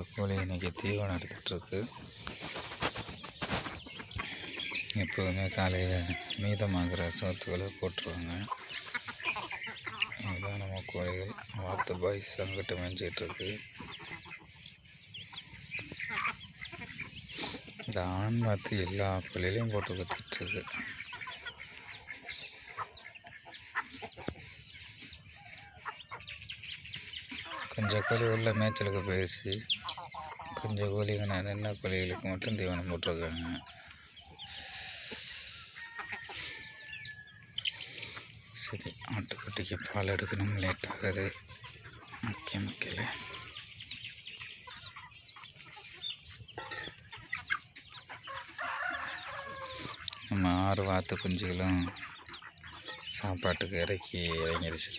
கோழி இன்னைக்கு தீவனம் எடுத்துகிட்ருக்கு எப்போதுமே காலையில் மீதமாகிற சோத்துக்களை போட்டுருவாங்க இதுதான் நம்ம கோழிகள் வாத்து பாய்ஸ் அங்கிட்ட மேய்ஞ்சிட்டு இருக்கு இந்த ஆண் வாத்து எல்லா கோழிலையும் போட்டு கொடுத்துட்ருக்கு கொஞ்சம் கோழி உள்ள மேய்ச்சலுக்கு போயிடுச்சு கொஞ்சம் கோழிங்க நின்ன கோழிகளுக்கு மட்டும் தீவனம் போட்டிருக்காங்க சரி ஆட்டுக்குட்டிக்கு பால் எடுக்கணும் லேட் ஆகுது முக்கிய முக்கிய நம்ம ஆறு வாத்து குஞ்சுகளும் சாப்பாட்டுக்கு இறக்கி இறங்கிடுச்சு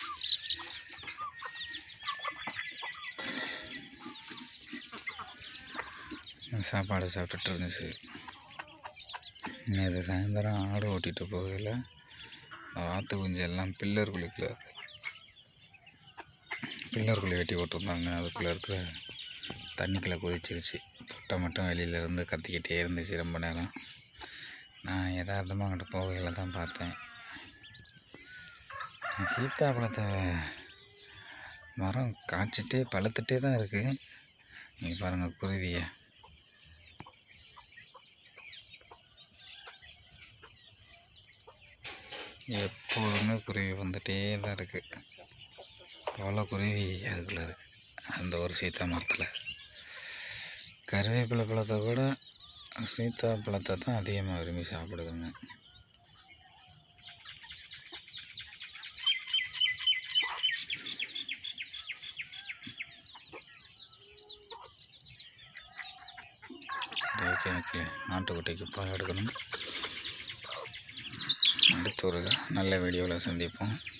சாப்பாடு சாப்பிட்டுட்டு இருந்துச்சு நேற்று சாயந்தரம் ஆடு ஓட்டிகிட்டு போகல வாத்து குஞ்சு எல்லாம் பில்லர் குழிக்குள்ள பில்லர் குழி வெட்டி போட்டிருந்தாங்க அதுக்குள்ளே இருக்கிற தண்ணிக்குள்ளே குதிச்சிருச்சு பொட்டை மட்டும் வெளியில இருந்து கத்திக்கிட்டே இருந்துச்சு ரொம்ப நேரம் நான் யதார்த்தமாக அங்கிட்ட போகையில் தான் பார்த்தேன் சீத்தாப்பழத்தை மரம் காய்ச்சிட்டே பழுத்துட்டே தான் இருக்குது நீங்கள் பாருங்கள் குருவியை எப்போதுமே குருவி வந்துட்டே தான் இருக்குது அவ்வளோ குருவி அதுக்குள்ளே இருக்குது அந்த ஒரு சீத்தா மரத்தில் கருவேப்பிலை பழத்தை கூட சீத்தா பழத்தை தான் அதிகமாக விரும்பி சாப்பிடுதுங்க சரி ஓகே ஓகே ஆட்டுக்குட்டிக்கு பால் எடுக்கணும் அடுத்த ஒரு நல்ல வீடியோவில் சந்திப்போம்